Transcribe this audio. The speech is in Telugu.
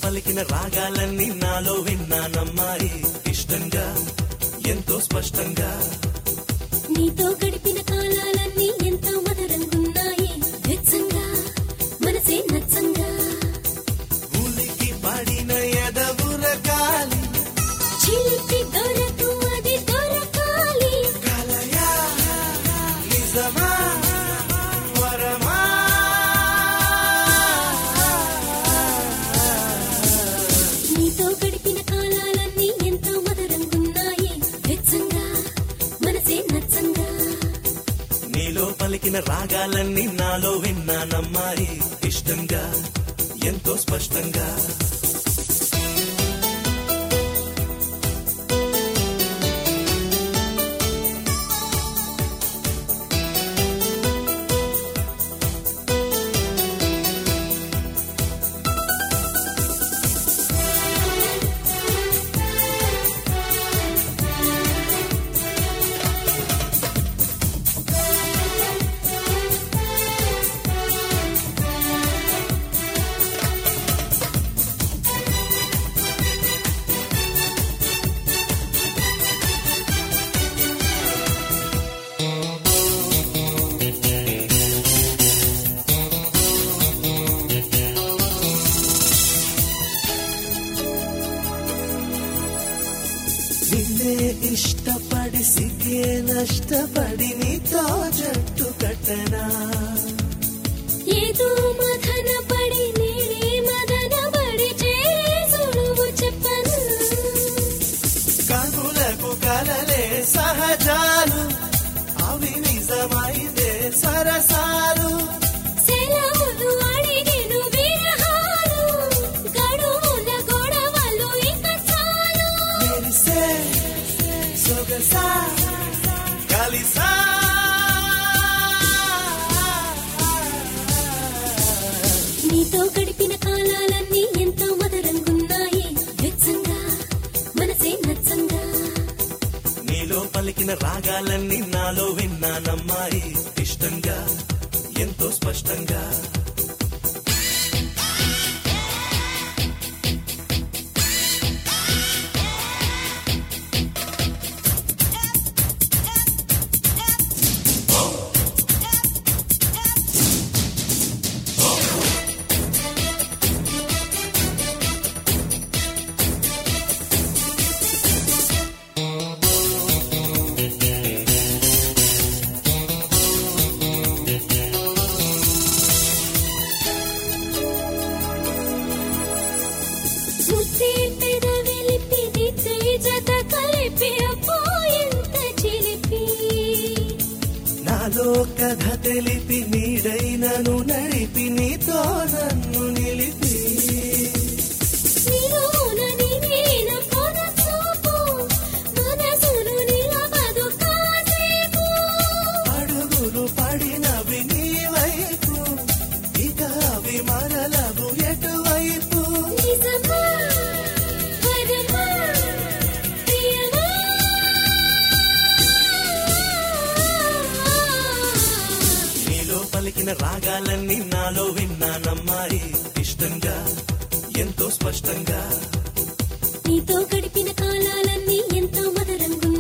పలికిన రాగాలన్నీ నాలో విన్నానమ్మాయి ఇష్టంగా ఎంతో స్పష్టంగా నీతో గడిపిన కాలాలన్నీ ఎంతో మధురంగున్నాయి వెచ్చంగా మనసే నచ్చంగా ఉలికి పడిన ఎదవుల గాలి చిలిపి దొరకు అది దొరకాలి కలయా నిజమా వరమా నీతో గడిపిన కాలాలన్నీ ఎంతో మధురంగున్నాయి వెచ్చంగా మనసే నచ్చంగా నీలో పలికిన రాగాలన్నీ నాలో విన్నానమ్మాయి ఇష్టంగా ఎంతో స్పష్టంగా నిన్నే ఇష్టపడి సిగ్గే నష్టపడి నీతో జట్టు కట్టనా ఏదో మదన పడి నేనే మదన పడి చేసుడువు చెప్పను కనులకు కలలే సహజాలు అవి నిజమైతే సరసాలు సెలవులు అడిగెను విరహాలు గడువుల గొడవలు ఇక చాలు మెరిసే సొగసా కలిసా నీతో గడిపిన కాలాలన్నీ ఎంతో మధురంగున్నాయి వెచ్చంగా మనసే నచ్చంగా నీలో పలికిన రాగాలన్నీ నాలో విన్నానమ్మాయి ఇష్టంగా ఎంతో స్పష్టంగా ముద్దే పెదవెలిపి దిద్దే జత కలిపి అబ్బో ఎంత చిలిపి నాలో కథ తెలిపి నీడైనను నడిపి నీతో నన్ను నిలిపి నిలువున నివేన కొన చూపు మనసును నిలవదు కాసేపు అడుగులు పడినవి నీ వైపు ఇక అవి మరలవు ఎటువైపు నిజమా వరమా ప్రియమా నీలో పలికిన రాగాలన్నీ నాలో విన్నానమ్మాయి ఇష్టంగా ఎంతో స్పష్టంగా నీతో గడిపిన కాలాలన్నీ ఎంతో మధురంగున్నాయి